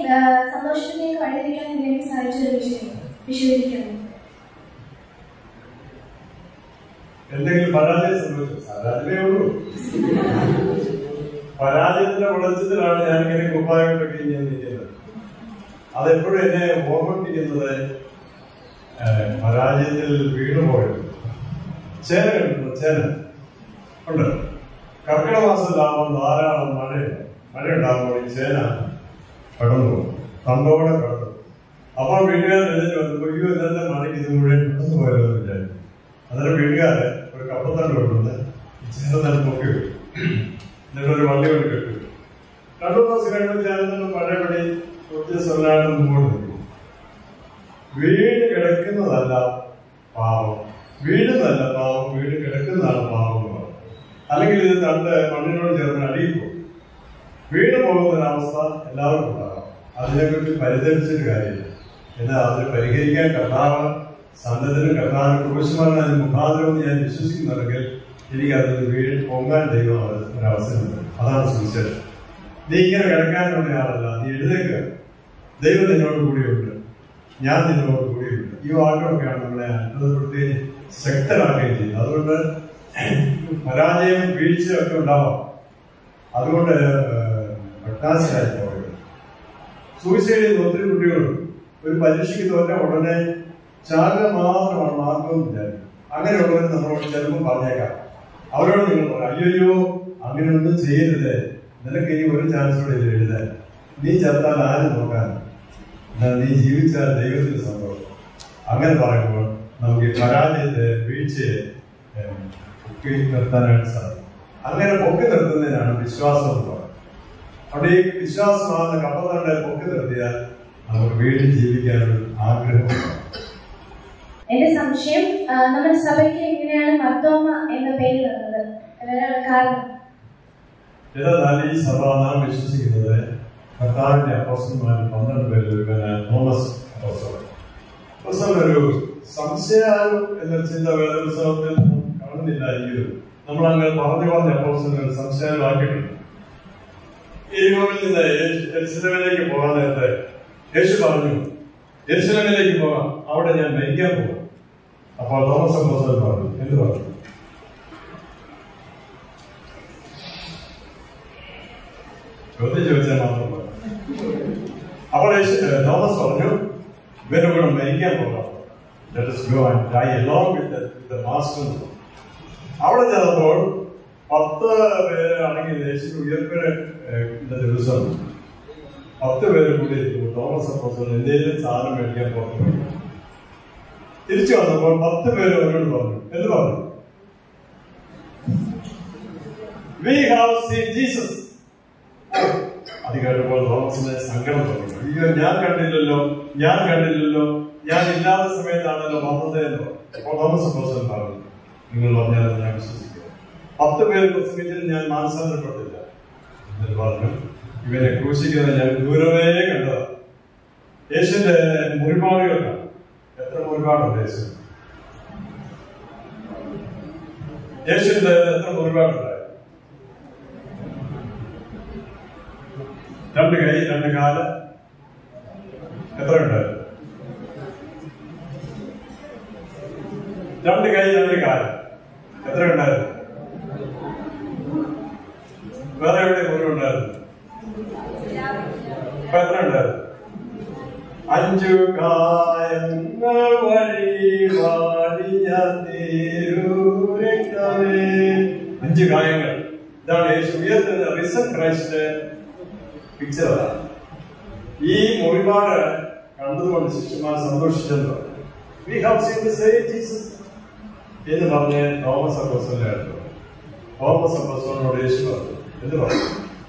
ആ, സന്തോഷത്തിലേക്ക് വഴിതിരിക്കാൻ നിങ്ങൾക്ക് സാധിച്ചൊരു വിഷയം വിശദീകരിക്കുന്നു എന്തെങ്കിലും പരാജയം സംഭവിച്ചു സാധാരണയേ ഉള്ളൂ പരാജയത്തിന്റെ വെളിച്ചത്തിലാണ് ഞാൻ ഇങ്ങനെ കുപ്പായങ്ങളൊക്കെ ഇങ്ങനെ നിൽക്കുന്നത് അതെപ്പോഴും എന്നെ ഓർമ്മിപ്പിക്കുന്നത് ഏഹ്, പരാജയത്തിൽ വീണുപോയത് ചേന കണ്ടിട്ടുണ്ടോ ചേന ഉണ്ട് കർക്കിടക മാസത്തിലാകുമ്പോൾ ധാരാളം മഴയുണ്ട് മഴ ഉണ്ടാകുമ്പോൾ ഈ ചേന കടന്നു പോകും തണ്ടോടെ കടന്നു അപ്പോൾ വീട്ടുകാരൻ എഴുന്നേറ്റ് വന്നപ്പോൾ അയ്യോ ഇന്നത്തെ മഴയ്ക്ക് ഇത് മുഴുവൻ കടന്നു പോയല്ലോ എന്ന് വിചാരിച്ചു അന്നേരം വീട്ടുകാരൻ ഒരു കപ്പത്തണ്ട് കൊണ്ടുവന്ന് ചേന തന്നെ പൊക്കി വെക്കും എന്നിട്ട് ഒരു വള്ളി കൊണ്ട് കെട്ടി വെക്കും. രണ്ടു ദിവസം കഴിയുമ്പോൾ ചേന പഴയപടി കുറച്ച് സ്വലാണ്ട് മുമ്പോട്ട് നിൽക്കും വീട് കിടക്കുന്നതല്ല പാവം വീടുന്നതല്ല പാവം വീട് കിടക്കുന്നതാണ് പാവം എന്ന് പറയും. അല്ലെങ്കിൽ ഇത് തണ്ട് മണ്ണിനോട് ചേർന്ന് അടിയിൽ പോകും വീട് പോകുന്ന ഒരവസ്ഥ എല്ലാവർക്കും ഉണ്ടാകാം അതിനെക്കുറിച്ച് പരിതരിച്ചിട്ട് കാര്യമില്ല എന്നാൽ അതിന് പരിഹരിക്കാൻ കർത്താവ് സന്നദ്ധനും കർത്താവിന് കുറിച്ചുമാണ് അതിന് മുഖാന്തരം എന്ന് ഞാൻ വിശ്വസിക്കുന്നുണ്ടെങ്കിൽ എനിക്ക് അതിൽ വീട് പൊങ്ങാൻ ദൈവം അത് ഒരവസരമുണ്ട് അതാണ് സുവിശേഷം നീ ഇങ്ങനെ കിടക്കാനുള്ള ആളല്ല നീ എഴുതേക്കുക ദൈവം നിന്നോട് കൂടിയുണ്ട് ഞാൻ നിന്നോട് കൂടിയുണ്ട് ഈ വാക്കുകളൊക്കെയാണ് നമ്മളെ അത്ഭുതപ്പെടുത്തി ശക്തരാക്കുകയും ചെയ്യുന്നത് അതുകൊണ്ട് പരാജയം വീഴ്ചയൊക്കെ ഉണ്ടാവാം അതുകൊണ്ട് പ്രകാശരായി പോകരുത് സൂയിസൈഡ് ചെയ്യുന്ന ഒത്തിരി കുട്ടികളുണ്ട് ഒരു പരീക്ഷയ്ക്ക് തോറ്റ ഉടനെ ചാകുക മാത്രമാണ് മാർഗവും വിചാരിക്കും അങ്ങനെയുള്ളവർ നമ്മളോട് ചിലപ്പോൾ പറഞ്ഞേക്കാം അവരോട് നിങ്ങൾ പറയാം അയ്യോ അങ്ങനെയൊന്നും ചെയ്യരുത് നിനക്ക് ഇനി ഒരു ചാൻസ് കൂടെ ഇല്ല എഴുതാൻ നീ ചത്താൽ ആരും നോക്കാൻ എന്നാൽ നീ ജീവിച്ചാൽ ദൈവത്തിന് സന്തോഷം അങ്ങനെ പറയുമ്പോൾ നമുക്ക് ഈ പരാജയത്തെ വീഴ്ചയെ ഏഹ്, പൊക്കി നിർത്താനായിട്ട് സാധിക്കും അങ്ങനെ പൊക്കി നിർത്തുന്നതിനാണ് വിശ്വാസം എന്ന് പറയുന്നത് അവിടെ ഈ വിശ്വാസമാകുന്ന കപ്പത്തണ്ടെ പൊക്കി നിർത്തിയാൽ നമുക്ക് വീണ്ടും ജീവിക്കാനൊരു ആഗ്രഹം എന്റെ സംശയം ആ, നമ്മുടെ സഭയ്ക്ക് എങ്ങനെയാണ് മർത്തോമ എന്ന പേര് വന്നത് അതിനുള്ള കാരണം എന്നാൽ ഈ സഭ നാം വിശ്വസിക്കുന്നത് കർത്താവിന്റെ അപ്പോസ്റ്റന്മാർ പന്ത്രണ്ട് പേരിൽ ഒരുവനായ തോമസ് അപ്പോസ്റ്റലൻ. അപ്പോസ്റ്റലൻ ഒരു സംശയാലും എന്ന ചിന്ത വേദോത്സവത്തിൽ നാം കാണുന്നില്ല എങ്കിലും നമ്മൾ അങ്ങനെ പറഞ്ഞു പറഞ്ഞ അപ്പോസ്റ്റലുകൾ സംശയമാക്കിയിട്ടുണ്ട് എരിഹോവിൽ നിന്ന് എരിശിലമിലേക്ക് പോകാൻ നേരത്തെ യേശു പറഞ്ഞു എരിശിലമിലേക്ക് പോകാം അവിടെ ഞാൻ മരിക്കാൻ പോകും അപ്പോൾ തോമസ് അപ്പോസ്റ്റലൻ പറഞ്ഞു എന്ത് പറഞ്ഞു ചോദ്യം ചോദിച്ചാൽ മാത്രം പോരാ. അപ്പോൾ യേശു- ഏ, തോമസ് പറഞ്ഞു ഇവരുടെ കൂടെ മരിക്കാൻ പോകാം Let us go and die along with the, with the master. അവിടെ ചെന്നപ്പോൾ പത്ത് പേര് ആണെങ്കിൽ യേശു ഉയർപ്പിന് ദിവസം പത്ത് പേര് കൂടി ഇരിക്കുന്നു. തോമസ് അപ്പോസ്റ്റലൻ എന്തെങ്കിലും സാധനം മേടിക്കാൻ പുറത്തു പോയി തിരിച്ചു വന്നപ്പോൾ പത്ത് പേര് അവരോട് പറഞ്ഞു എന്ത് പറഞ്ഞു വി ഹാവ് സീൻ ജീസസ് അത് കേട്ടപ്പോൾ തോമസിന് സങ്കടം തോന്നി അയ്യോ ഞാൻ കണ്ടില്ലല്ലോ ഞാൻ കണ്ടില്ലല്ലോ ഞാൻ ഇല്ലാത്ത സമയത്താണല്ലോ വന്നത് എന്ന് പറഞ്ഞു. അപ്പോൾ തോമസ് അപ്പോസ്റ്റലൻ പറഞ്ഞു നിങ്ങൾ പറഞ്ഞാൽ ഞാൻ വിശ്വസിക്കുക പത്ത് പേര് പ്രസംഗിച്ചിട്ട് ഞാൻ മാനസാന്തരപ്പെട്ടില്ല എന്നിട്ട് പറഞ്ഞു ഇവനെ ക്രൂശിക്കുന്നത് ഞാൻ ദൂരമേ കണ്ടതാണ് യേശുവിന്റെ മുറിപാടുകളാണ് എത്ര മുറിപാടുണ്ട് യേശു യേശുവിന്റെ എത്ര മുറിപാടുണ്ടായി രണ്ട് കൈ രണ്ട് കാല് എത്ര ഉണ്ട് രണ്ട് കൈ രണ്ട് കാല് എത്ര ഉണ്ടായിരുന്നു വേറെ എവിടെ മുറിവുണ്ടായിരുന്നു ഇപ്പൊ എത്ര ഉണ്ടായിരുന്നു അഞ്ചു കായങ്ങൾ വഴി വാടിയ തീരൂരങ്ങളെ അഞ്ച് കായങ്ങൾ ഇതാണ് യേശു ഉയർത്തുന്ന റിസൺ ക്രൈസ്റ്റ് പിക്ചർ അതാണ് ഈ മുറിപാട് കണ്ടതുകൊണ്ട് ശിഷ്യന്മാർ സന്തോഷിച്ചെന്ന് we have seen the same Jesus എന്ന് പറഞ്ഞ് തോമസ് അപ്പോസ്റ്റലിനെ അടുത്തു തോമസ് അപ്പോസ്റ്റലിനോട് യേശു പറഞ്ഞു എന്ത് പറഞ്ഞു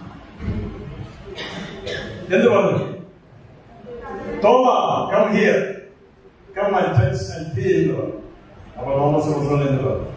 എന്ത് പറഞ്ഞു Thoma come here come and touch and feel എന്ന് പറഞ്ഞു അപ്പൊ തോമസ് അപ്പോസ്റ്റലൻ എന്ന് പറഞ്ഞു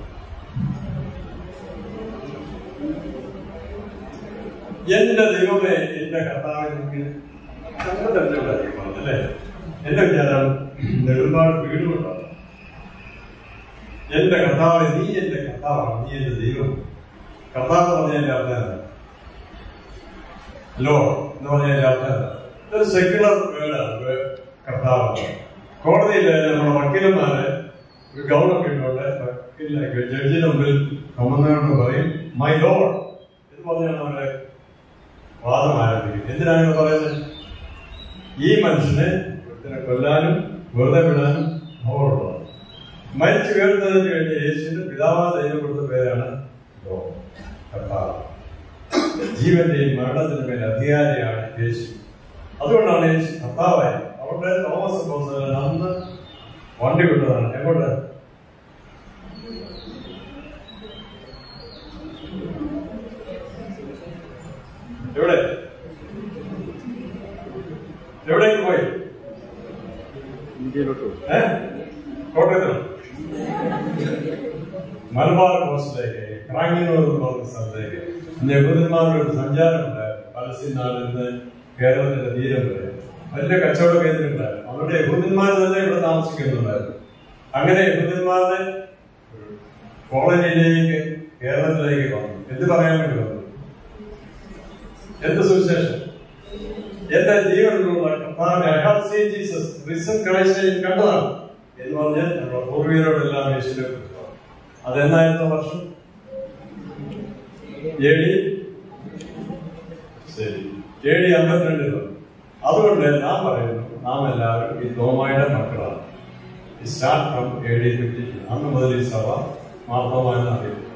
എന്റെ ദൈവമേ എന്റെ കർത്താവെ നിങ്ങൾക്ക് ഞങ്ങൾ തന്നെ ഉണ്ടായിരിക്കണം അല്ലേ എന്റെ വിചാരം നെടുമ്പാട് വീടുകൊണ്ടാണ് എന്റെ കർത്താവ് നീ എന്റെ കർത്താവാണ് നീ എന്റെ ദൈവം കർത്താവ് എന്ന് പറഞ്ഞ എന്റെ അർത്ഥം ലോ എന്ന് പറഞ്ഞ എന്റെ അർത്ഥം ഇതൊരു സെക്യുലർ വേർഡാണ് കർത്താവ് കോടതിയിലെ നമ്മുടെ വക്കീലന്മാരെ ഒരു ഗൗണൊക്കെ ഇട്ടുകൊണ്ട് വക്കീലിനെ ജഡ്ജിന്റെ മുമ്പിൽ കൊമ്പന്നോട് പറയും മൈ ലോഡ് എന്ന് പറഞ്ഞാണ് അവരുടെ വാദം ആരംഭിക്കുന്നത് എന്തിനാണ് ഇത് പറയുന്നത് ഈ മനുഷ്യനെ ഒരുത്തനെ കൊല്ലാനും വെറുതെ വിടാനും അവറുള്ളത് മരിച്ചു വീഴുന്നതിന് വേണ്ടി യേശുവിന്റെ പിതാവായ ദൈവം കൊടുത്ത പേരാണ് ലോഡ് കർത്താവ് ജീവന്റെയും മരണത്തിനും മേൽ അധികാരിയാണ് യേശു അതുകൊണ്ടാണ് യേശു കർത്താവായി അവിടെ തോമസ് തോമസ് അന്ന് വണ്ടി വിട്ടതാണ് എങ്ങോട്ട് എവിടെ എവിടേക്ക് പോയി ഏ കോട്ടയത്തിലോ മലബാർ കോസ്റ്റിലേക്ക് ക്രാങ്ങിനൂർ എന്ന് പറഞ്ഞ സ്ഥലത്തേക്ക് ഇന്ന് യഹൂദന്മാരുടെ ഒരു സഞ്ചാരമുണ്ട് പലസ്തീൻ നാട്ടിൽ നിന്ന് കേരളത്തിന്റെ തീരം വരെ വലിയ കച്ചവട കേന്ദ്രങ്ങളുണ്ടായിരുന്നു അവരുടെ യഹൂദന്മാർ തന്നെ ഇവിടെ താമസിക്കുന്നുണ്ടായിരുന്നു അങ്ങനെ യഹൂദന്മാരുടെ കോളനിയിലേക്ക് കേരളത്തിലേക്ക് വന്നു എന്ത് പറയാൻ വേണ്ടി വന്നു എന്ത് സുവിശേഷം എന്റെ ജീവനിലുള്ള കർത്താവിനെ I have seen Jesus, risen Christ നെ ഞാൻ കണ്ടതാണ് എന്ന് പറഞ്ഞ് നമ്മുടെ പൂർവികരോടെല്ലാം യേശുവിനെ കുറിച്ച് പറഞ്ഞു അതെന്നായിരുന്നു വർഷം എ ഡി ശരി എ ഡി അമ്പത്തിരണ്ടിൽ വന്നു അതുകൊണ്ട് നാം പറയുന്നു നാം എല്ലാവരും ഈ തോമായുടെ മക്കളാണ് start from A D fifty അന്ന് മുതൽ ഈ സഭ മാർത്തോമായെന്ന് അറിയുന്നു